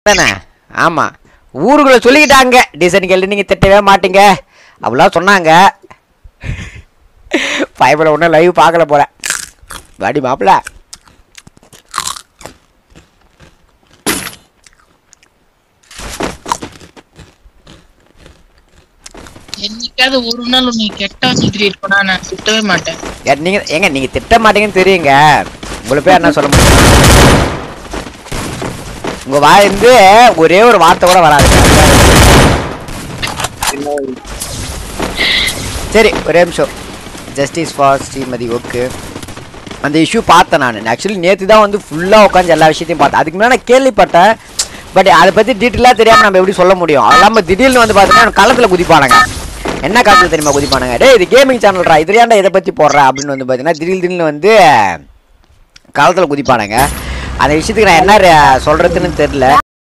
தானே ஆமாம் ஊருக்குள்ள சொல்லிக்கிட்டாங்க டிசைன் கேள்வி நீங்கள் திட்டவே மாட்டீங்க அப்படிலாம் சொன்னாங்க ஃபைபரில் ஒன்றும் லைவ் பார்க்கல போகிறேன் வாடி மாப்பிள்ள என்னைக்காவது ஒரு நாள் உன்னை கெட்ட வச்சு திட்டிட்டு போனா நான் திட்டவே மாட்டேன் ஏ, நீங்க ஏங்க நீங்க திட்ட மாட்டீங்கன்னு தெரியுங்க உங்களை பேர் என்ன சொல்ல முடியும் உங்க வாயிருந்து ஒரே ஒரு வார்த்தை கூட வராது சரி ஒரே நிமிஷம் ஜஸ்டிஸ் ஃபார் ஸ்ரீமதி ஓகே அந்த இஷ்யூ பார்த்தேன் நான் ஆக்சுவலி நேற்று தான் வந்து ஃபுல்லாக உட்காந்து எல்லா விஷயத்தையும் பார்த்தேன் அதுக்கு முன்னாடி நான் கேள்விப்பட்டேன் பட் அதை பற்றி டீட்டெயிலாக தெரியாமல் நம்ம எப்படி சொல்ல முடியும் அது இல்லாமல் திடீர்னு வந்து பார்த்தீங்கன்னா களத்தில் குதிப்பானுங்க என்ன காலத்தில் தெரியுமா குதிப்பானுங்க டேய் இது கேமிங் சேனல்ரா இது ஏன்டா இதை பற்றி போடுற அப்படின்னு வந்து பார்த்தீங்கன்னா திடீர் திடீர்னு வந்து களத்தில் குதிப்பானுங்க அந்த விஷயத்துக்கு நான் என்ன re- சொல்றதுன்னு தெரியல